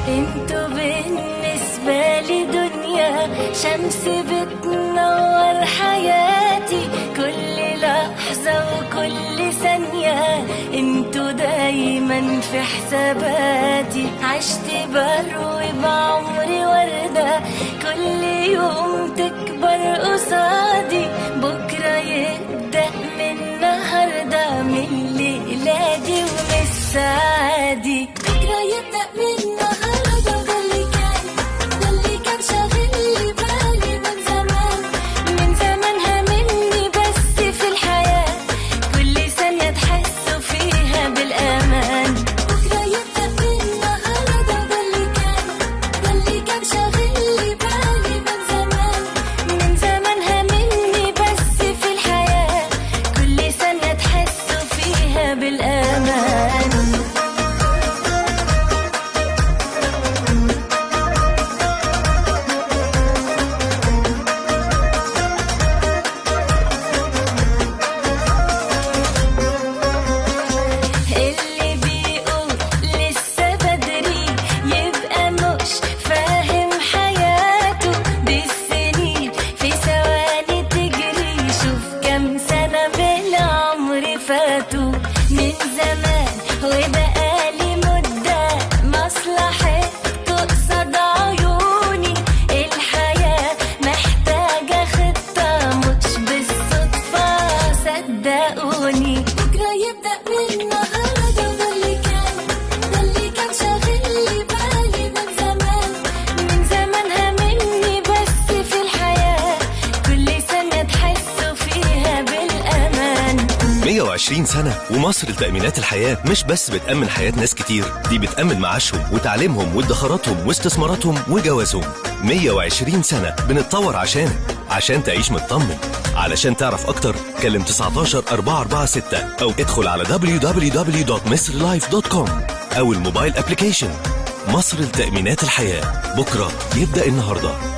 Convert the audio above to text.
انتوا بالنسبة لي دنيا شمس بتنور حياتي كل لحظة وكل ثانية انتوا دايما في حساباتي عشت بروي بعمري وردة كل يوم تكبر قصادي بكرة يبدأ من النهاردة من ليلادي ومن السعادي بكرة يبدأ من النهاردة ده اللي كان ده اللي كان شاغل لي بالي من زمان من زمانها مني بس في الحياة كل ثانية تحسوا فيها بالأمان بكرة يبدأ من النهاردة ده اللي كان ده اللي كان شاغل لي بالي من زمان من زمانها مني بس في الحياة كل ثانية تحسوا فيها بالأمان اللي بيقول لسه بدري يبقى مش فاهم حياته بالسنين في ثواني تجري شوف كم سنة بالعمر فاتوا من زمان وبقالي مدة مصلحتكوا قصاد عيوني الحياة محتاجة خطة مش بالصدفة صدقوني بكرة يبدأ من النهاردة ده اللي كان ده اللي كان شاغل لي بالي من زمان من زمانها مني بس في الحياة كل سنة تحسوا فيها بالأمان 120 سنة ومصر لتأمينات الحياة مش بس بتأمن حياة ناس كتير دي بتأمن معاشهم وتعليمهم وادخاراتهم واستثماراتهم وجوازهم 120 سنة بنتطور عشانك عشان تعيش مطمن علشان تعرف أكتر كلم 19 446 أو ادخل على www.misrlife.com أو الموبايل أبليكيشن مصر لتأمينات الحياة بكرة يبدأ النهاردة